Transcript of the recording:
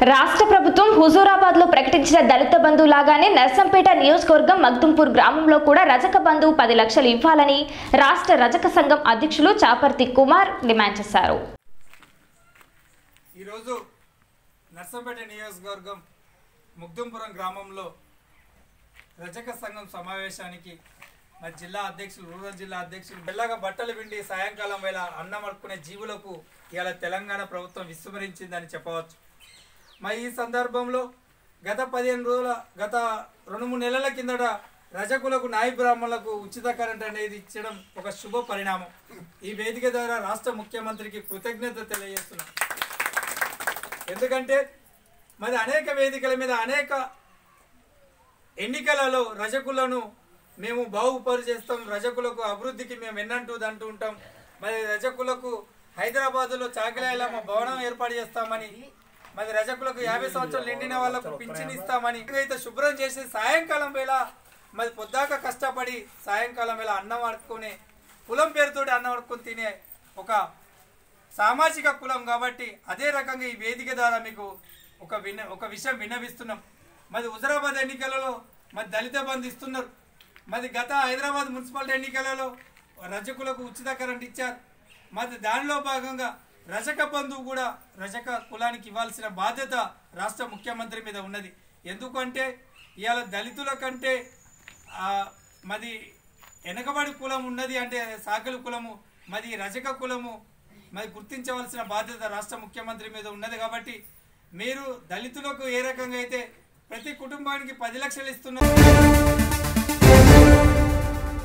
రాష్ట్ర ప్రభుత్వం హుజూరాబాద్ లో ప్రకటించిన దళిత బంధు లాగానే నర్సంపేట నియోజకవర్గం మగ్దుంపూర్ గ్రామంలో కూడా రజక బంధు పది లక్షలు ఇవ్వాలని రాష్ట్ర రజక సంఘం అధ్యక్షులు చాపర్తి కుమార్ డిమాండ్ చేశారు ఈరోజు నర్సంపేట నియోజకవర్గం ముగ్దుంపురం గ్రామంలో రజక సంఘం సమావేశానికి మరి జిల్లా అధ్యక్షులు రూరల్ జిల్లా అధ్యక్షులు మెల్లగా బట్టలు పిండి సాయంకాలం వేళ అన్నం అడుక్కునే జీవులకు ఇవాళ తెలంగాణ ప్రభుత్వం విస్మరించిందని చెప్పవచ్చు మరి ఈ సందర్భంలో గత పదిహేను రోజుల గత రెండు మూడు నెలల కిందట రజకులకు నాయ బ్రాహ్మణులకు ఉచిత కరెంట్ అనేది ఇచ్చడం ఒక శుభ పరిణామం ఈ వేదిక ద్వారా రాష్ట్ర ముఖ్యమంత్రికి కృతజ్ఞత తెలియజేస్తున్నాం ఎందుకంటే మరి అనేక వేదికల మీద అనేక ఎన్నికలలో రజకులను మేము బాగుపరి చేస్తాం రజకులకు అభివృద్ధికి మేము ఎన్నంటూ అంటూ ఉంటాం మరి రజకులకు హైదరాబాద్లో చాకలాయల మా భవనం ఏర్పాటు చేస్తామని మరి రజకులకు యాభై సంవత్సరాలు నిండిన వాళ్ళకు పింఛన్ ఇస్తామని అయితే శుభ్రం చేసి సాయంకాలం వేళ మరి పొద్దాక కష్టపడి సాయంకాలం వేళ అన్నం అడుక్కునే కులం పేరుతోటి అన్నం అడుక్కుని తినే ఒక సామాజిక కులం కాబట్టి అదే రకంగా ఈ వేదిక ద్వారా మీకు ఒక విన ఒక విషయం విన్నవిస్తున్నాం మరి హుజరాబాద్ ఎన్నికలలో మరి దళిత బంధు ఇస్తున్నారు మరి గత హైదరాబాద్ మున్సిపాలిటీ ఎన్నికలలో రజకులకు ఉచిత కరెంట్ ఇచ్చారు మరి దానిలో భాగంగా రజక బంధు కూడా రజక కులానికి ఇవ్వాల్సిన బాధ్యత రాష్ట్ర ముఖ్యమంత్రి మీద ఉన్నది ఎందుకంటే ఇవాళ దళితుల కంటే ఆ, మరి వెనకబడి కులం ఉన్నది అంటే సాకలి కులము మరి రజక కులము మరి గుర్తించవలసిన బాధ్యత రాష్ట్ర ముఖ్యమంత్రి మీద ఉన్నది కాబట్టి మీరు దళితులకు ఏ రకంగా అయితే ప్రతి కుటుంబానికి పది లక్షలు ఇస్తున్నారు